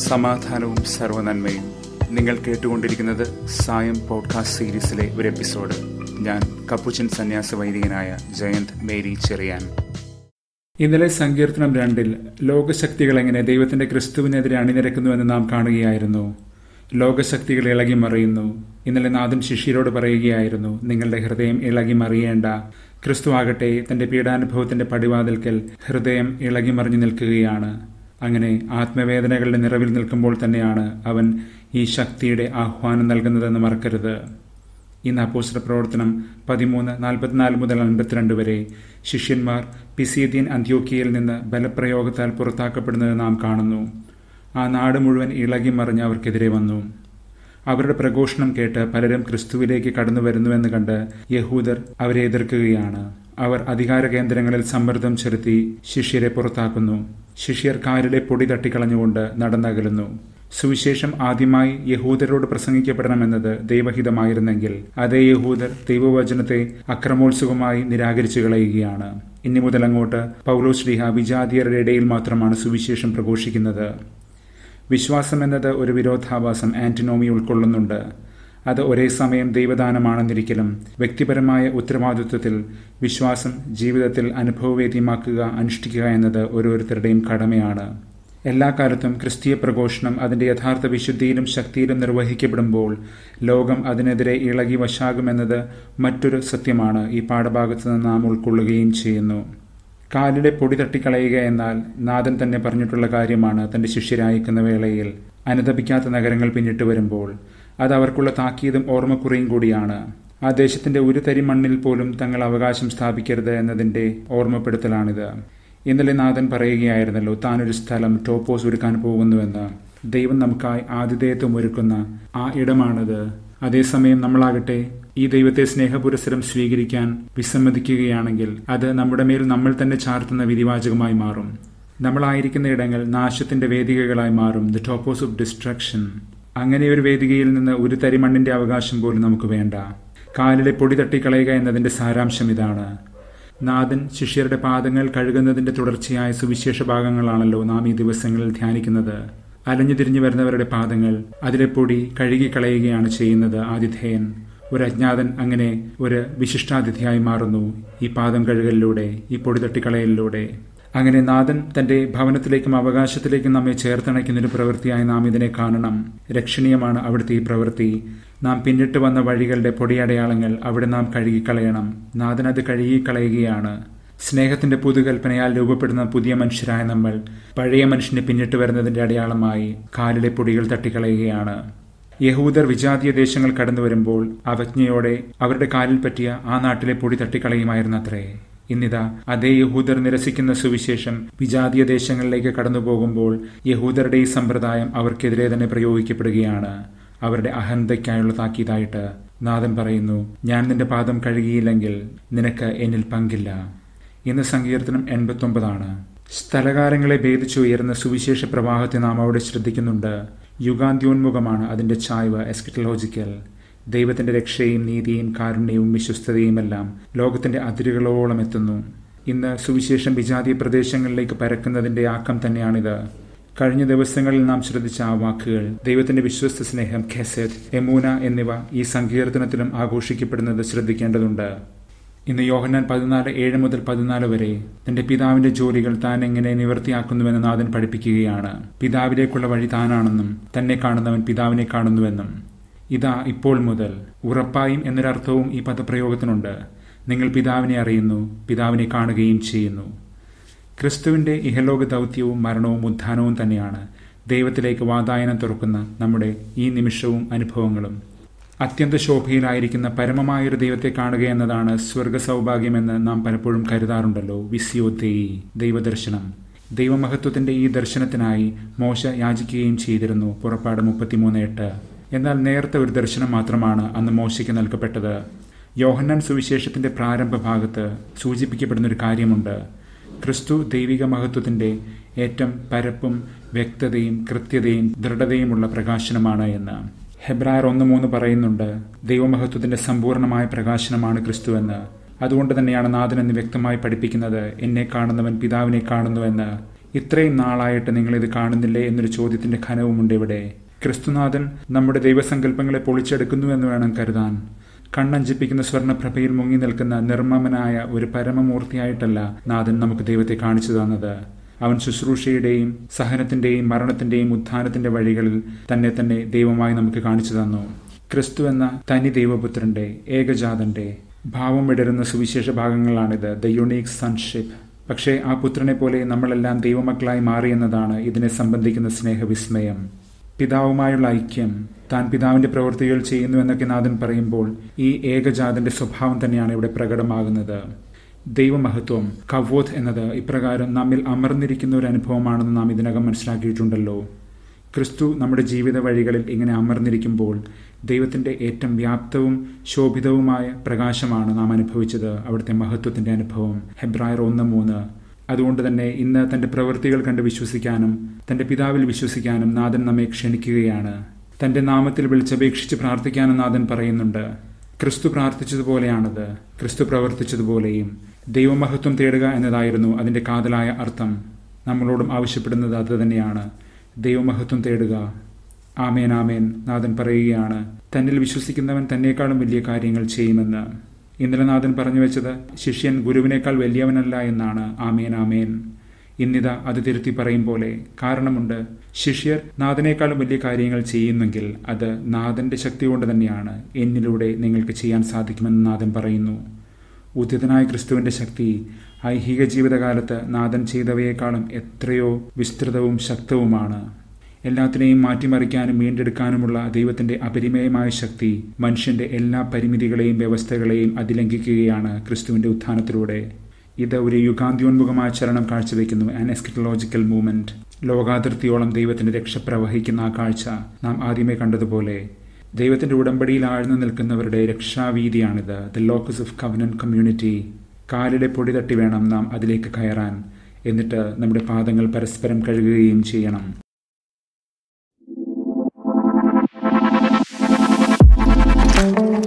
സമാധാനവും സർവനന്മയും നിങ്ങൾ കേട്ടുകൊണ്ടിരിക്കുന്നത് സായം പോഡ്കാസ്റ്റ് സീരീസിലെ ഒരു എപ്പിസോഡ് ഞാൻ കപ്പുച്ചൻ സന്യാസ വൈദികനായ ജയന്ത് മേരി ചെറിയാൻ ഇന്നലെ സങ്കീർത്തനം രണ്ടിൽ ലോകശക്തികൾ എങ്ങനെ ദൈവത്തിന്റെ ക്രിസ്തുവിനെതിരെ അണിനിരക്കുന്നുവെന്ന് നാം കാണുകയായിരുന്നു ലോകശക്തികൾ ഇളകി മറിയുന്നു ഇന്നലെ നാഥൻ ശിഷ്യരോട് പറയുകയായിരുന്നു നിങ്ങളുടെ ഹൃദയം ഇളകി മറിയേണ്ട ക്രിസ്തു ആകട്ടെ തന്റെ പീഡാനുഭവത്തിന്റെ പടിവാതിൽക്കൽ ഹൃദയം ഇളകി മറിഞ്ഞു നിൽക്കുകയാണ് അങ്ങനെ ആത്മവേദനകളുടെ നിറവിൽ നിൽക്കുമ്പോൾ തന്നെയാണ് അവൻ ഈ ശക്തിയുടെ ആഹ്വാനം നൽകുന്നതെന്ന് മറക്കരുത് ഇന്ന് അപ്പോസ്റ്റർ പ്രവർത്തനം പതിമൂന്ന് നാൽപ്പത്തിനാല് മുതൽ അൻപത്തിരണ്ട് വരെ ശിഷ്യന്മാർ പിസീദിയൻ അന്ത്യോക്കിയയിൽ നിന്ന് ബലപ്രയോഗത്താൽ പുറത്താക്കപ്പെടുന്നത് നാം കാണുന്നു ആ നാട് മുഴുവൻ ഇളകി മറിഞ്ഞ് അവർക്കെതിരെ വന്നു അവരുടെ പ്രഘോഷണം കേട്ട് പലരും ക്രിസ്തുവിലേക്ക് കടന്നു വരുന്നുവെന്ന് കണ്ട് യഹൂദർ അവരെ എതിർക്കുകയാണ് അവർ അധികാര കേന്ദ്രങ്ങളിൽ സമ്മർദ്ദം ചെലുത്തി ശിഷ്യരെ പുറത്താക്കുന്നു ശിഷ്യർ കാലിലെ പൊടി തട്ടിക്കളഞ്ഞുകൊണ്ട് നടന്നകലുന്നു സുവിശേഷം ആദ്യമായി യഹൂദരോട് പ്രസംഗിക്കപ്പെടണമെന്നത് ദൈവഹിതമായിരുന്നെങ്കിൽ അതേ യഹൂദർ ദൈവവചനത്തെ അക്രമോത്സുകമായി നിരാകരിച്ചു കളയുകയാണ് ഇനി മുതൽ അങ്ങോട്ട് പൗലോശ്രീഹ വിജാതിയരുടെ ഇടയിൽ മാത്രമാണ് സുവിശേഷം പ്രഘോഷിക്കുന്നത് വിശ്വാസം എന്നത് ഒരു വിരോധാഭാസം ആന്റിനോമി ഉൾക്കൊള്ളുന്നുണ്ട് അത് ഒരേ സമയം ദൈവദാനമാണെന്നിരിക്കലും വ്യക്തിപരമായ ഉത്തരവാദിത്വത്തിൽ വിശ്വാസം ജീവിതത്തിൽ അനുഭവവേദ്യമാക്കുക അനുഷ്ഠിക്കുക എന്നത് ഓരോരുത്തരുടെയും കടമയാണ് എല്ലാ കാലത്തും ക്രിസ്തീയ പ്രഘോഷണം അതിന്റെ യഥാർത്ഥ വിശുദ്ധിയിലും ശക്തിയിലും നിർവഹിക്കപ്പെടുമ്പോൾ ലോകം അതിനെതിരെ ഇളകി വശാകുമെന്നത് മറ്റൊരു സത്യമാണ് ഈ പാഠഭാഗത്ത് നിന്ന് നാം ഉൾക്കൊള്ളുകയും ചെയ്യുന്നു കാലിലെ പൊടി തട്ടിക്കളയുക എന്നാൽ നാഥൻ തന്നെ പറഞ്ഞിട്ടുള്ള കാര്യമാണ് തന്റെ ശിഷ്യരായിക്കുന്ന വേളയിൽ അനുദപിക്കാത്ത നഗരങ്ങൾ പിന്നിട്ട് വരുമ്പോൾ അത് അവർക്കുള്ള താക്കീതും ഓർമ്മക്കുറിയും കൂടിയാണ് ആ ദേശത്തിന്റെ ഒരു തരി മണ്ണിൽ പോലും തങ്ങൾ അവകാശം സ്ഥാപിക്കരുത് എന്നതിന്റെ ഓർമ്മപ്പെടുത്തലാണിത് ഇന്നലെ നാഥൻ പറയുകയായിരുന്നല്ലോ താനൊരു സ്ഥലം ടോപ്പോസ് ഒരുക്കാൻ പോകുന്നുവെന്ന് ദൈവം നമുക്കായി ആതിഥേയത്വം ഒരുക്കുന്ന ആ ഇടമാണിത് അതേസമയം നമ്മളാകട്ടെ ഈ ദൈവത്തെ സ്നേഹപുരസരം സ്വീകരിക്കാൻ വിസമ്മതിക്കുകയാണെങ്കിൽ അത് നമ്മുടെ മേൽ നമ്മൾ തന്നെ ചാർത്തുന്ന വിധിവാചകമായി മാറും നമ്മളായിരിക്കുന്ന ഇടങ്ങൾ നാശത്തിന്റെ വേദികകളായി മാറും ദ ടോപ്പോസ് ഓഫ് ഡിസ്ട്രക്ഷൻ അങ്ങനെ ഒരു വേദികയിൽ നിന്ന് ഒരു തരി മണ്ണിന്റെ അവകാശം പോലും നമുക്ക് വേണ്ട കാലിലെ പൊടി തട്ടിക്കളയുക എന്നതിന്റെ സാരാംശം ഇതാണ് നാഥൻ ശിഷ്യരുടെ പാദങ്ങൾ കഴുകുന്നതിന്റെ തുടർച്ചയായ സുവിശേഷ ഭാഗങ്ങളാണല്ലോ നാം ഈ ദിവസങ്ങളിൽ ധ്യാനിക്കുന്നത് അലഞ്ഞു തിരിഞ്ഞു വരുന്നവരുടെ പാദങ്ങൾ അതിലെ പൊടി കഴുകിക്കളയുകയാണ് ചെയ്യുന്നത് ആതിഥേയൻ ഒരു അജ്ഞാതൻ അങ്ങനെ ഒരു വിശിഷ്ടാതിഥിയായി മാറുന്നു ഈ പാദം കഴുകലിലൂടെ ഈ പൊടി തട്ടിക്കളയലിലൂടെ അങ്ങനെ നാഥൻ തന്റെ ഭവനത്തിലേക്കും അവകാശത്തിലേക്കും നമ്മെ ചേർത്തണയ്ക്കുന്നൊരു പ്രവൃത്തിയായി നാം ഇതിനെ കാണണം രക്ഷണീയമാണ് അവിടുത്തെ ഈ പ്രവൃത്തി നാം പിന്നിട്ട് വന്ന വഴികളുടെ പൊടിയടയാളങ്ങൾ അവിടെ നാം കഴുകിക്കളയണം നാഥൻ അത് കഴുകിക്കളയുകയാണ് സ്നേഹത്തിന്റെ പുതുകൽപ്പനയാൽ രൂപപ്പെടുന്ന പുതിയ മനുഷ്യരായ നമ്മൾ പഴയ മനുഷ്യനെ പിന്നിട്ട് വരുന്നതിന്റെ അടയാളമായി കാലിലെ പൊടികൾ തട്ടിക്കളയുകയാണ് യഹൂദർ വിജാതീയ ദേശങ്ങൾ കടന്നു വരുമ്പോൾ അവജ്ഞയോടെ അവരുടെ കാലിൽ പറ്റിയ ആ നാട്ടിലെ പൊടി തട്ടിക്കളയുമായിരുന്നത്രേ ഇന്നിതാ അതേ യഹൂദർ നിരസിക്കുന്ന സുവിശേഷം വിജാതീയ ദേശങ്ങളിലേക്ക് കടന്നു പോകുമ്പോൾ യഹൂദരുടെ ഈ സമ്പ്രദായം അവർക്കെതിരെ തന്നെ പ്രയോഗിക്കപ്പെടുകയാണ് അവരുടെ അഹന്തയ്ക്കായുള്ള താക്കീതായിട്ട് നാഥൻ പറയുന്നു ഞാൻ നിന്റെ പാദം കഴുകിയില്ലെങ്കിൽ നിനക്ക് എന്നിൽ പങ്കില്ല ഇന്ന് സങ്കീർത്തനം എൺപത്തൊമ്പതാണ് സ്ഥലകാലങ്ങളെ ഭേദിച്ചു ഉയർന്ന സുവിശേഷ പ്രവാഹത്തെ നാം അവിടെ ശ്രദ്ധിക്കുന്നുണ്ട് യുഗാന്ത്യോന്മുഖമാണ് അതിന്റെ ചായ്വ് എസ്കറ്റലോജിക്കൽ ദൈവത്തിന്റെ രക്ഷയും നീതിയും കാരുണ്യവും വിശ്വസ്തതയുമെല്ലാം ലോകത്തിന്റെ അതിരുകളോളം എത്തുന്നു ഇന്ന് സുവിശേഷം വിജാതീയ പ്രദേശങ്ങളിലേക്ക് പരക്കുന്നതിന്റെ ആക്കം തന്നെയാണിത് കഴിഞ്ഞ ദിവസങ്ങളിൽ നാം ശ്രദ്ധിച്ച ആ വാക്കുകൾ ദൈവത്തിന്റെ വിശ്വസ്ത സ്നേഹം ഖെസെത് എമൂന എന്നിവ ഈ സങ്കീർത്തനത്തിലും ആഘോഷിക്കപ്പെടുന്നത് ശ്രദ്ധിക്കേണ്ടതുണ്ട് ഇന്ന് യോഹന്നാൻ പതിനാല് ഏഴ് മുതൽ പതിനാല് വരെ തന്റെ പിതാവിന്റെ ജോലികൾ താൻ എങ്ങനെ നിവർത്തിയാക്കുന്നുവെന്ന് നാഥൻ പഠിപ്പിക്കുകയാണ് പിതാവിലേക്കുള്ള വഴി താനാണെന്നും തന്നെ കാണുന്നവൻ പിതാവിനെ കാണുന്നുവെന്നും ഇതാ ഇപ്പോൾ മുതൽ ഉറപ്പായും എന്നൊരർത്ഥവും ഈ പദപ്രയോഗത്തിനുണ്ട് നിങ്ങൾ പിതാവിനെ അറിയുന്നു പിതാവിനെ കാണുകയും ചെയ്യുന്നു ക്രിസ്തുവിന്റെ ഇഹലോക ദൗത്യവും മരണവും ഉത്ഥാനവും തന്നെയാണ് ദൈവത്തിലേക്ക് വാതായനം തുറക്കുന്ന നമ്മുടെ ഈ നിമിഷവും അനുഭവങ്ങളും അത്യന്ത ശോഭയിലായിരിക്കുന്ന പരമമായൊരു ദൈവത്തെ കാണുക എന്നതാണ് സ്വർഗ സൗഭാഗ്യമെന്ന് നാം പലപ്പോഴും കരുതാറുണ്ടല്ലോ വിസിയോ തേയി ദൈവദർശനം ദൈവമഹത്വത്തിന്റെ ഈ ദർശനത്തിനായി മോശ യാചിക്കുകയും ചെയ്തിരുന്നു പുറപ്പാട് മുപ്പത്തിമൂന്ന് എട്ട് എന്നാൽ നേരത്തെ ഒരു ദർശനം മാത്രമാണ് അന്ന് മോശയ്ക്ക് നൽകപ്പെട്ടത് യോഹന്നാൻ സുവിശേഷത്തിന്റെ പ്രാരംഭ ഭാഗത്ത് സൂചിപ്പിക്കപ്പെടുന്ന ഒരു കാര്യമുണ്ട് ക്രിസ്തു ദൈവിക മഹത്വത്തിന്റെ ഏറ്റവും പരപ്പും വ്യക്തതയും കൃത്യതയും ദൃഢതയുമുള്ള പ്രകാശനമാണ് എന്ന് ഹെബ്രായർ ഒന്ന് മൂന്ന് പറയുന്നുണ്ട് ദൈവമഹത്വത്തിന്റെ സമ്പൂർണമായ പ്രകാശനമാണ് ക്രിസ്തു എന്ന് അതുകൊണ്ട് തന്നെയാണ് നാഥൻ എന്ന് വ്യക്തമായി പഠിപ്പിക്കുന്നത് എന്നെ കാണുന്നവൻ പിതാവിനെ കാണുന്നുവെന്ന് ഇത്രയും നാളായിട്ട് നിങ്ങൾ ഇത് കാണുന്നില്ലേ എന്നൊരു ചോദ്യത്തിന്റെ ഖനവുമുണ്ട് ഇവിടെ ക്രിസ്തുനാഥൻ നമ്മുടെ ദൈവസങ്കല്പങ്ങളെ പൊളിച്ചെടുക്കുന്നു എന്ന് വേണം കരുതാൻ കണ്ണഞ്ചിപ്പിക്കുന്ന സ്വർണ്ണപ്രഭയിൽ മുങ്ങി നിൽക്കുന്ന നിർമ്മമനായ ഒരു പരമമൂർത്തിയായിട്ടല്ല നാഥൻ നമുക്ക് ദൈവത്തെ കാണിച്ചു തന്നത് അവൻ ശുശ്രൂഷയുടെയും സഹനത്തിന്റെയും മരണത്തിന്റെയും ഉത്ഥാനത്തിന്റെ വഴികളിൽ തന്നെ തന്നെ ദൈവമായി നമുക്ക് കാണിച്ചു തന്നു ക്രിസ്തു എന്ന തനി ദൈവപുത്രന്റെ ഏകജാതന്റെ ഭാവം വിടരുന്ന സുവിശേഷ ഭാഗങ്ങളാണിത് ദ യുണീക് സൺഷിപ്പ് പക്ഷേ ആ പുത്രനെ പോലെ നമ്മളെല്ലാം ദൈവമക്കളായി മാറിയെന്നതാണ് ഇതിനെ സംബന്ധിക്കുന്ന സ്നേഹവിസ്മയം പിതാവുമായുള്ള ഐക്യം താൻ പിതാവിന്റെ പ്രവൃത്തികൾ ചെയ്യുന്നു എന്നൊക്കെ നാഥൻ പറയുമ്പോൾ ഈ ഏകജാതന്റെ സ്വഭാവം തന്നെയാണ് ഇവിടെ പ്രകടമാകുന്നത് ദൈവമഹത്വം കവോത് എന്നത് ഇപ്രകാരം നമ്മിൽ അമർന്നിരിക്കുന്ന ഒരു അനുഭവമാണെന്ന് നാം ഇതിനകം മനസ്സിലാക്കിയിട്ടുണ്ടല്ലോ ക്രിസ്തു നമ്മുടെ ജീവിത വഴികളിൽ ഇങ്ങനെ അമർന്നിരിക്കുമ്പോൾ ദൈവത്തിന്റെ ഏറ്റവും വ്യാപ്തവും ശോഭിതവുമായ പ്രകാശമാണ് നാം അനുഭവിച്ചത് അവിടുത്തെ മഹത്വത്തിന്റെ അനുഭവം ഹെബ്രായർ ഒന്ന് മൂന്ന് അതുകൊണ്ട് തന്നെ ഇന്ന് തന്റെ പ്രവൃത്തികൾ കണ്ട് വിശ്വസിക്കാനും തന്റെ പിതാവിൽ വിശ്വസിക്കാനും നാഥൻ നമ്മെ ക്ഷണിക്കുകയാണ് തന്റെ നാമത്തിൽ വിളിച്ചപേക്ഷിച്ച് പ്രാർത്ഥിക്കാനും നാഥൻ പറയുന്നുണ്ട് ക്രിസ്തു പ്രാർത്ഥിച്ചതുപോലെയാണത് ക്രിസ്തു പ്രവർത്തിച്ചതുപോലെയും ദൈവമഹത്വം തേടുക എന്നതായിരുന്നു അതിന്റെ കാതലായ അർത്ഥം നമ്മളോടും ആവശ്യപ്പെടുന്നത് അത് തന്നെയാണ് ദൈവമഹത്വം തേടുക ആമേൻ ആമേൻ നാഥൻ പറയുകയാണ് തന്നിൽ വിശ്വസിക്കുന്നവൻ തന്നെക്കാളും വലിയ കാര്യങ്ങൾ ചെയ്യുമെന്ന് ഇന്നലെ നാഥൻ പറഞ്ഞു വെച്ചത് ശിഷ്യൻ ഗുരുവിനേക്കാൾ വലിയവനല്ല എന്നാണ് ആമേൻ ആമേൻ ഇന്നിത അത് തിരുത്തി പറയും പോലെ കാരണമുണ്ട് ശിഷ്യർ നാഥനേക്കാളും വലിയ കാര്യങ്ങൾ ചെയ്യുന്നെങ്കിൽ അത് നാഥന്റെ ശക്തി കൊണ്ട് തന്നെയാണ് എന്നിലൂടെ നിങ്ങൾക്ക് ചെയ്യാൻ സാധിക്കുമെന്ന് നാഥൻ പറയുന്നു ഉദിതനായ ക്രിസ്തുവിന്റെ ശക്തി ഐഹിക ജീവിതകാലത്ത് നാഥൻ ചെയ്തവയേക്കാളും എത്രയോ വിസ്തൃതവും ശക്തവുമാണ് എല്ലാത്തിനെയും മാറ്റിമറിക്കാനും വീണ്ടെടുക്കാനുമുള്ള ദൈവത്തിന്റെ അപരിമയമായ ശക്തി മനുഷ്യന്റെ എല്ലാ പരിമിതികളെയും വ്യവസ്ഥകളെയും അതിലംഘിക്കുകയാണ് ക്രിസ്തുവിന്റെ ഉത്ഥാനത്തിലൂടെ ഇത് ഒരു യുഗാന്ത്യോന്മുഖമായ ചലനം കാഴ്ചവെക്കുന്നു ആൻ എസ്കിറ്റലോജിക്കൽ മൂവ്മെന്റ് ലോകാതിർത്തിയോളം ദൈവത്തിന്റെ രക്ഷ പ്രവഹിക്കുന്ന ആ കാഴ്ച നാം ആദ്യമേ കണ്ടതുപോലെ ദൈവത്തിന്റെ ഉടമ്പടിയിൽ ആഴ്ന്നു നിൽക്കുന്നവരുടെ രക്ഷാവീതിയാണിത് the locus of covenant community കാലിലെ പൊടി തട്ടി വേണം നാം അതിലേക്ക് കയറാൻ എന്നിട്ട് നമ്മുടെ പാദങ്ങൾ പരസ്പരം കഴുകുകയും ചെയ്യണം thank you